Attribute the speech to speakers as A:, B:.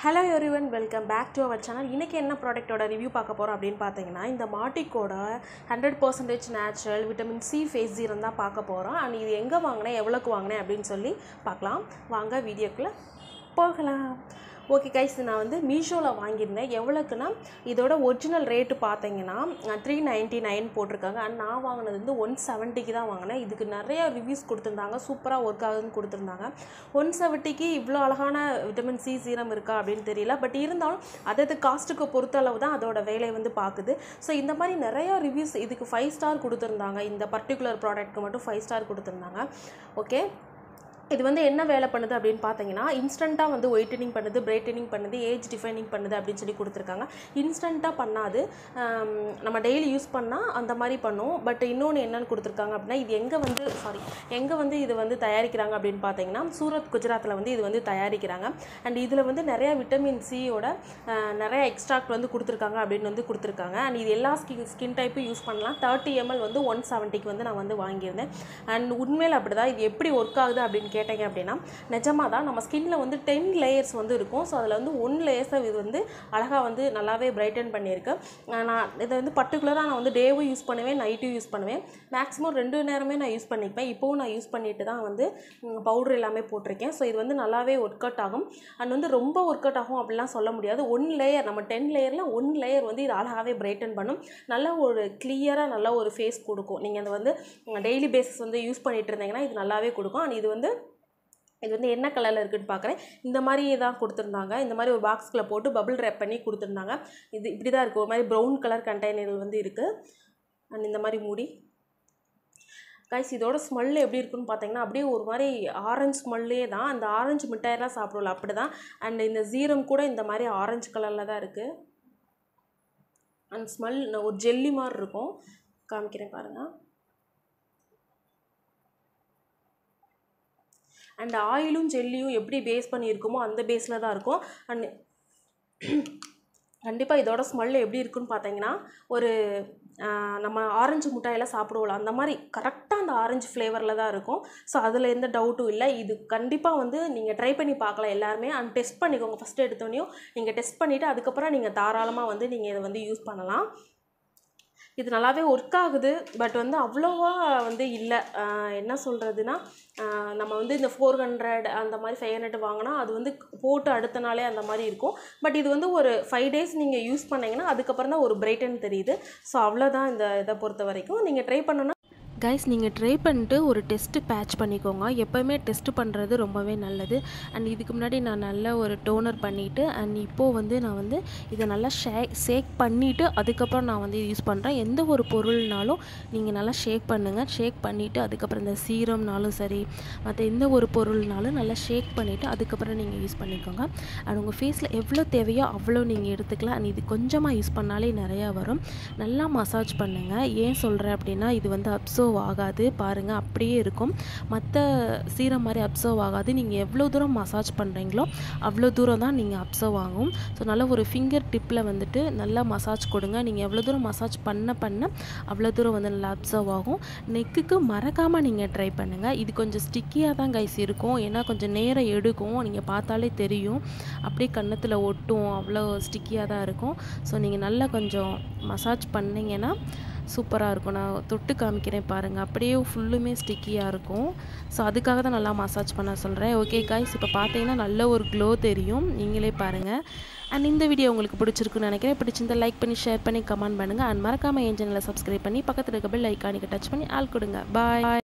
A: hello everyone welcome back to our channel இன்றைக்கி என்ன ப்ராடக்ட்டோட ரிவ்யூ பார்க்க போகிறோம் அப்படின்னு பார்த்தீங்கன்னா இந்த மாட்டிக்கோட hundred percentage natural vitamin C face serum தான் பார்க்க போகிறோம் அண்ட் இது எங்கே வாங்கினேன் எவ்வளோக்கு வாங்கினேன் அப்படின்னு சொல்லி பார்க்கலாம் வாங்க வீடியோக்குள்ளே போகலாம் ஓகே கைஸ் நான் வந்து மீஷோவில் வாங்கியிருந்தேன் எவ்வளோக்குன்னா இதோட ஒரிஜினல் ரேட்டு பார்த்தீங்கன்னா த்ரீ நைன்ட்டி நைன் போட்டிருக்காங்க அண்ட் நான் வாங்கினது வந்து ஒன் செவன்ட்டிக்கு தான் வாங்கினேன் இதுக்கு நிறைய ரிவ்யூஸ் கொடுத்துருந்தாங்க சூப்பராக ஒர்க் ஆகுதுன்னு கொடுத்துருந்தாங்க ஒன் செவன்ட்டிக்கு இவ்வளோ அழகான விட்டமின் சி சீரம் இருக்கா அப்படின்னு தெரியல பட் இருந்தாலும் அதது காஸ்ட்டுக்கு பொறுத்தளவு தான் அதோட வேலை வந்து பார்க்குது ஸோ இந்த மாதிரி நிறையா ரிவ்யூஸ் இதுக்கு ஃபைவ் ஸ்டார் கொடுத்துருந்தாங்க இந்த பர்டிகுலர் ப்ராடக்ட்க்கு மட்டும் ஃபைவ் ஸ்டார் கொடுத்துருந்தாங்க ஓகே இது வந்து என்ன வேலை பண்ணுது அப்படின்னு பார்த்தீங்கன்னா இன்ஸ்டண்ட்டாக வந்து ஒயிட்டனிங் பண்ணுது பிரைட்டனிங் பண்ணுது ஏஜ் டிஃபைனிங் பண்ணுது அப்படின்னு சொல்லி கொடுத்துருக்காங்க இன்ஸ்டண்ட்டாக பண்ணாது ஆம், நம்ம டெய்லி யூஸ் பண்ணால் அந்த மாதிரி பண்ணும் பட் இன்னொன்று என்னென்னு கொடுத்துருக்காங்க அப்படின்னா இது எங்கே வந்து சாரி எங்கே வந்து இது வந்து தயாரிக்கிறாங்க அப்படின்னு பார்த்தீங்கன்னா சூரத் குஜராத்தில் வந்து இது வந்து தயாரிக்கிறாங்க அண்ட் இதில் வந்து நிறைய விட்டமின் சியோட நிறைய எக்ஸ்ட்ராக்ட் வந்து கொடுத்துருக்காங்க அப்படின்னு வந்து கொடுத்துருக்காங்க அண்ட் இது எல்லா ஸ்கின் ஸ்கின் டைப்பும் யூஸ் பண்ணலாம் தேர்ட்டி எம்எல் வந்து ஒன் செவன்ட்டிக்கு வந்து நான் வந்து வாங்கியிருந்தேன் அண்ட் உண்மையில் அப்படி தான் இது எப்படி ஒர்க் ஆகுது அப்படின்னு கேட்டீங்க அப்படின்னா நிஜமாக தான் நம்ம ஸ்கின்ல வந்து டென் லேயர்ஸ் வந்து இருக்கும் ஸோ அதில் வந்து ஒன் லேயர்ஸை இது வந்து அழகாக வந்து நல்லாவே பிரைட்டன் பண்ணியிருக்கு அஹ் நான் இதை வந்து பர்டிகுலராக நான் வந்து டேவும் யூஸ் பண்ணுவேன் நைட்டும் யூஸ் பண்ணுவேன் மேக்ஸிமம் ரெண்டு நேரமே நான் யூஸ் பண்ணிப்பேன் இப்போவும் நான் யூஸ் பண்ணிட்டு தான் வந்து பவுடர் எல்லாமே போட்டிருக்கேன் ஸோ இது வந்து நல்லாவே ஒர்க் அவுட் ஆகும் அண்ட் வந்து ரொம்ப ஒர்க் அவுட் ஆகும் அப்படிலாம் சொல்ல முடியாது ஒன் லேயர் நம்ம டென் லேயரில் ஒன் லேயர் வந்து இது அழகாகவே பிரைட்டன் பண்ணும் நல்ல ஒரு கிளியராக நல்ல ஒரு ஃபேஸ் கொடுக்கும் நீங்கள் அதை வந்து டெய்லி பேசிஸ் வந்து யூஸ் பண்ணிட்டு இருந்தீங்கன்னா இது நல்லாவே கொடுக்கும் அண்ட் இது வந்து இது வந்து என்ன கலரில் இருக்குன்னு பார்க்குறேன் இந்த மாதிரி தான் கொடுத்துருந்தாங்க இந்த மாதிரி ஒரு பாக்ஸ்குள்ளே போட்டு பபிள் ரேப் பண்ணி கொடுத்துருந்தாங்க இது இப்படி தான் இருக்குது ஒரு மாதிரி ப்ரௌன் கலர் கண்டெய்னர்கள் வந்து இருக்குது அண்ட் இந்த மாதிரி மூடி கைஸ் இதோட ஸ்மெல் எப்படி இருக்குன்னு பார்த்தீங்கன்னா அப்படியே ஒரு மாதிரி ஆரஞ்சு ஸ்மெல்லே தான் அந்த ஆரஞ்சு மிட்டாயெல்லாம் சாப்பிடுவோம்ல அப்படி தான் அண்ட் இந்த ஜீரம் கூட இந்த மாதிரி ஆரஞ்சு கலரில் தான் இருக்குது அண்ட் ஸ்மெல் ஒரு ஜெல்லி மாதிரி இருக்கும் காமிக்கிறேன் பாருங்கள் அண்ட் ஆயிலும் ஜெல்லியும் எப்படி பேஸ் பண்ணி இருக்குமோ அந்த பேஸில் தான் இருக்கும் அண்ட் கண்டிப்பாக இதோட ஸ்மெல் எப்படி இருக்குன்னு பார்த்தீங்கன்னா ஒரு ஆஹ், நம்ம ஆரஞ்சு முட்டாயெல்லாம் சாப்பிடுவோம்ல அந்த மாதிரி கரெக்டாக அந்த ஆரஞ்சு ஃப்ளேவரில் தான் இருக்கும் ஸோ அதில் எந்த டவுட்டும் இல்லை இது கண்டிப்பாக வந்து நீங்கள் ட்ரை பண்ணி பார்க்கலாம் எல்லாருமே அண்ட் டெஸ்ட் பண்ணிக்கோங்க ஃபஸ்ட்டு எடுத்தோடனையும் நீங்கள் டெஸ்ட் பண்ணிவிட்டு அதுக்கப்புறம் நீங்கள் தாராளமாக வந்து நீங்கள் இதை வந்து யூஸ் பண்ணலாம் இது நல்லாவே ஒர்க் ஆகுது பட் வந்து அவ்வளோவா வந்து இல்லை என்ன சொல்கிறதுனா நம்ம வந்து இந்த ஃபோர் ஹண்ட்ரட் அந்த மாதிரி ஃபைவ் ஹண்ட்ரட் வாங்கினா அது வந்து போட்டு அடுத்த நாளே அந்த மாதிரி இருக்கும் பட் இது வந்து ஒரு ஃபைவ் டேஸ் நீங்கள் யூஸ் பண்ணீங்கன்னா அதுக்கப்புறம் தான் ஒரு பிரைட்டன் தெரியுது ஸோ அவ்வளோதான் இந்த இதை பொறுத்த வரைக்கும் நீங்கள் ட்ரை பண்ணணும்னா
B: கைஸ் நீங்கள் ட்ரை பண்ணிட்டு ஒரு டெஸ்ட்டு பேட்ச் பண்ணிக்கோங்க எப்போவுமே டெஸ்ட் பண்ணுறது ரொம்பவே நல்லது அண்ட் இதுக்கு முன்னாடி நான் நல்ல ஒரு டோனர் பண்ணிவிட்டு அண்ட் இப்போது வந்து நான் வந்து இதை நல்லா ஷேக் ஷேக் பண்ணிவிட்டு அதுக்கப்புறம் நான் வந்து யூஸ் பண்ணுறேன் எந்த ஒரு பொருள்னாலும் நீங்கள் நல்லா ஷேக் பண்ணுங்கள் ஷேக் பண்ணிவிட்டு அதுக்கப்புறம் இந்த சீரம்னாலும் சரி மற்ற எந்த ஒரு பொருள்னாலும் நல்லா ஷேக் பண்ணிவிட்டு அதுக்கப்புறம் நீங்கள் யூஸ் பண்ணிக்கோங்க அண்ட் உங்கள் ஃபேஸில் எவ்வளோ தேவையோ அவ்வளோ நீங்கள் எடுத்துக்கலாம் அண்ட் இது கொஞ்சமாக யூஸ் பண்ணாலே நிறையா வரும் நல்லா மசாஜ் பண்ணுங்கள் ஏன் சொல்கிறேன் அப்படின்னா இது வந்து அப்சர்வ் ஆகாது பாருங்கள் அப்படியே இருக்கும் மற்ற சீரம் மாதிரி அப்சர்வ் ஆகாது நீங்கள் எவ்வளோ தூரம் மசாஜ் பண்ணுறீங்களோ அவ்வளோ தூரம் தான் நீங்கள் அப்சர்வ் ஆகும் ஸோ நல்ல ஒரு ஃபிங்கர் டிப்பில் வந்துட்டு நல்லா மசாஜ் கொடுங்க நீங்கள் எவ்வளோ தூரம் மசாஜ் பண்ண பண்ண அவ்வளோ தூரம் வந்து நல்லா அப்சர்வ் ஆகும் நெக்குக்கு மறக்காமல் நீங்கள் ட்ரை பண்ணுங்கள் இது கொஞ்சம் ஸ்டிக்கியாக தான் கைஸ் இருக்கும் ஏன்னா கொஞ்சம் நேரம் எடுக்கும் நீங்கள் பார்த்தாலே தெரியும் அப்படியே கன்னத்தில் ஒட்டும் அவ்வளோ ஸ்டிக்கியாக தான் இருக்கும் ஸோ நீங்கள் நல்லா கொஞ்சம் மசாஜ் பண்ணிங்கன்னா சூப்பராக இருக்கும் நான் தொட்டு காமிக்கிறேன் பாருங்கள் அப்படியே ஃபுல்லுமே ஸ்டிக்கியாக இருக்கும் ஸோ அதுக்காக தான் நல்லா மசாஜ் பண்ண சொல்கிறேன் ஓகே காய்ஸ் இப்போ பார்த்தீங்கன்னா நல்ல ஒரு க்ளோ தெரியும் நீங்களே பாருங்கள் அண்ட் இந்த வீடியோ உங்களுக்கு பிடிச்சிருக்குன்னு நினைக்கிறேன் பிடிச்சிருந்தா லைக் பண்ணி ஷேர் பண்ணி கமெண்ட் பண்ணுங்கள் அண்ட் மறக்காமல் என் சேனலை சப்ஸ்கிரைப் பண்ணி பக்கத்தில் இருக்க பெல் ஐக்கானிக்கு டச் பண்ணி ஆள் கொடுங்க பாய்